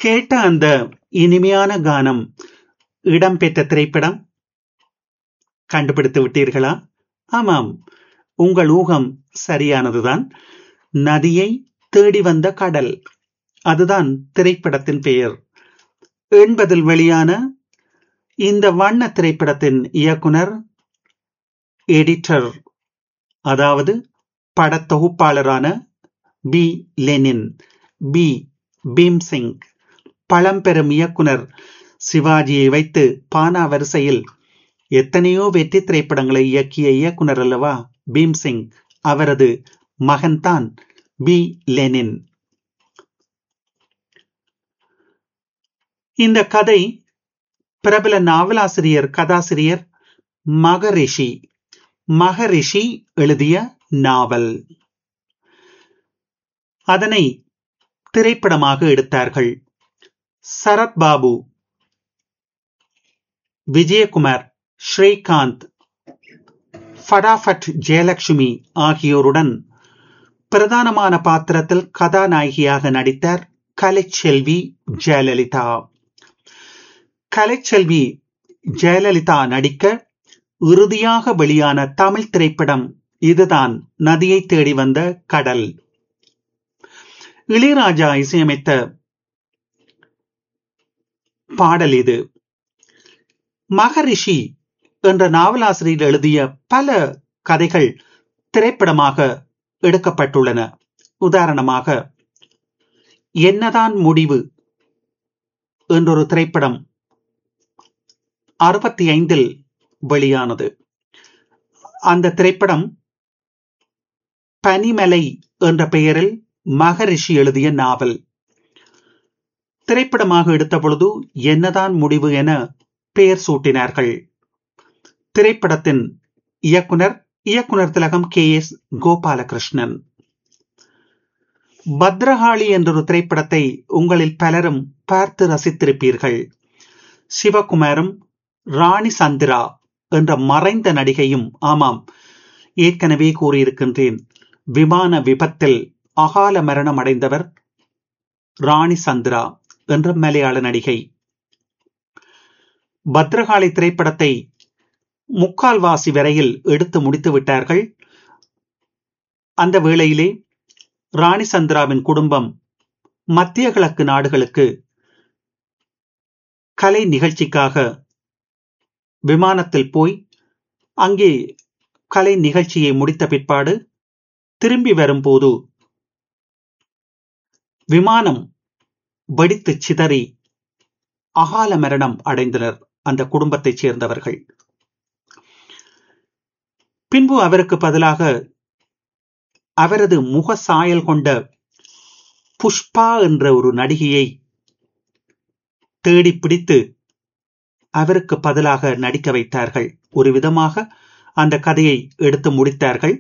கேட்ட அந்த இனிமையான கானம் இடம்பெற்ற திரைப்படம் கண்டுபிடித்து விட்டீர்களா ஆமாம் உங்கள் ஊகம் சரியானதுதான் நதியை தேடி வந்த கடல் அதுதான் திரைப்படத்தின் பெயர் எண்பதில் வெளியான இந்த வண்ண திரைப்படத்தின் இயக்குனர் எடிட்டர் அதாவது படத்தொகுப்பாளரான பி லெனின் பி பீம்சிங் பழம்பெரும் இயக்குனர் சிவாஜியை வைத்து பானா வரிசையில் எத்தனையோ வெற்றி திரைப்படங்களை இயக்கிய இயக்குனர் அல்லவா பீம்சிங் அவரது மகன்தான் பி லெனின் இந்த கதை பிரபல நாவலாசிரியர் கதாசிரியர் மகரிஷி மகரிஷி எழுதிய நாவல் அதனை திரைப்படமாக எடுத்தார்கள் சரத்பாபு விஜயகுமார் ஸ்ரீகாந்த் ஃபடாஃபட் ஜெயலட்சுமி ஆகியோருடன் பிரதானமான பாத்திரத்தில் கதாநாயகியாக நடித்தார் கலைச்செல்வி ஜெயலலிதா கலைச்செல்வி ஜெயலலிதா நடிக்க இறுதியாக வெளியான தமிழ் திரைப்படம் இதுதான் நதியை தேடி வந்த கடல் இளையராஜா இசையமைத்த பாடல் இது மகரிஷி என்ற நாவலாசிரியர் எழுதிய பல கதைகள் திரைப்படமாக எடுக்கப்பட்டுள்ளன உதாரணமாக என்னதான் முடிவு என்றொரு திரைப்படம் அறுபத்தி ஐந்தில் வெளியானது அந்த திரைப்படம் பனிமலை என்ற பெயரில் மகரிஷி எழுதிய நாவல் திரைப்படமாக எடுத்த பொழுது என்னதான் முடிவு என பெயர் சூட்டினார்கள் திரைப்படத்தின் இயக்குனர் இயக்குனர் திலகம் கே எஸ் கோபாலகிருஷ்ணன் பத்ரகாளி என்றொரு திரைப்படத்தை உங்களில் பலரும் பார்த்து ரசித்திருப்பீர்கள் சிவகுமாரும் ராணி சந்திரா என்ற மறைந்த நடிகையும் ஆமாம் ஏற்கனவே கூறியிருக்கின்றேன் விமான விபத்தில் அகால மரணம் அடைந்தவர் ராணி சந்திரா என்ற மலையாள நடிகை பத்ரகாளி திரைப்படத்தை முக்கால்வாசி வரையில் எடுத்து முடித்து விட்டார்கள் அந்த வேளையிலே ராணி சந்திராவின் குடும்பம் மத்திய கிழக்கு நாடுகளுக்கு கலை நிகழ்ச்சிக்காக விமானத்தில் போய் அங்கே கலை நிகழ்ச்சியை முடித்த பிற்பாடு திரும்பி வரும்போது விமானம் வெடித்து சிதறி அகால மரணம் அடைந்தனர் அந்த குடும்பத்தைச் சேர்ந்தவர்கள் பின்பு அவருக்கு பதிலாக அவரது முக சாயல் கொண்ட புஷ்பா என்ற ஒரு நடிகையை தேடி பிடித்து அவருக்கு பதிலாக நடிக்க வைத்தார்கள் ஒரு விதமாக அந்த கதையை எடுத்து முடித்தார்கள்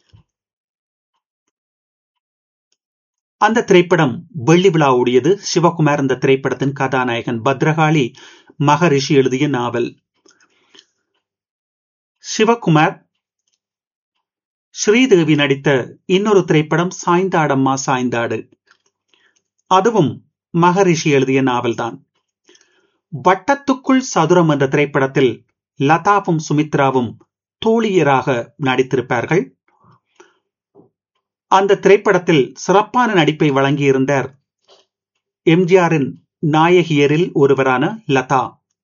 அந்த திரைப்படம் வெள்ளி விழா ஓடியது சிவகுமார் அந்த திரைப்படத்தின் கதாநாயகன் பத்ரகாளி மகரிஷி எழுதிய நாவல் சிவகுமார் ஸ்ரீதேவி நடித்த இன்னொரு திரைப்படம் சாய்ந்தாடம்மா சாய்ந்தாடு அதுவும் மகரிஷி எழுதிய நாவல்தான் வட்டத்துக்குள் சதுரம் என்ற திரைப்படத்தில் லதாவும் சுமித்ராவும் தோழியராக நடித்திருப்பார்கள் அந்த திரைப்படத்தில் சிறப்பான நடிப்பை வழங்கியிருந்தார் எம்ஜிஆரின் நாயகியரில் ஒருவரான லதா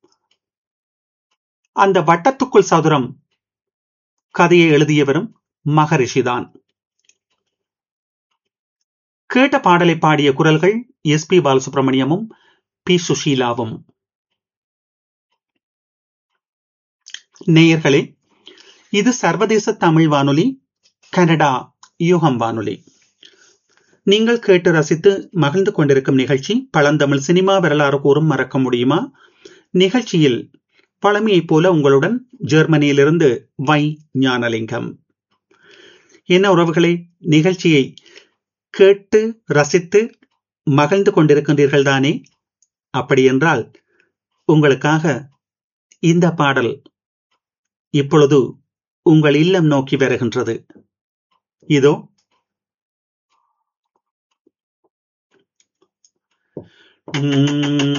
அந்த வட்டத்துக்குள் சதுரம் கதையை எழுதியவரும் மகரிஷிதான் கேட்ட பாடலை பாடிய குரல்கள் எஸ் பி பாலசுப்ரமணியமும் பி சுஷீலாவும் நேயர்களே இது சர்வதேச தமிழ் வானொலி கனடா யூகம் வானொலி நீங்கள் கேட்டு ரசித்து மகிழ்ந்து கொண்டிருக்கும் நிகழ்ச்சி பழந்தமிழ் சினிமா வரலாறு கூறும் மறக்க முடியுமா நிகழ்ச்சியில் பழமையைப் போல உங்களுடன் ஜெர்மனியிலிருந்து வை ஞானலிங்கம் என்ன உறவுகளே நிகழ்ச்சியை கேட்டு ரசித்து மகிழ்ந்து கொண்டிருக்கின்றீர்கள் தானே அப்படியென்றால் உங்களுக்காக இந்த பாடல் இப்பொழுது உங்கள் இல்லம் நோக்கி வருகின்றது இதோ உம்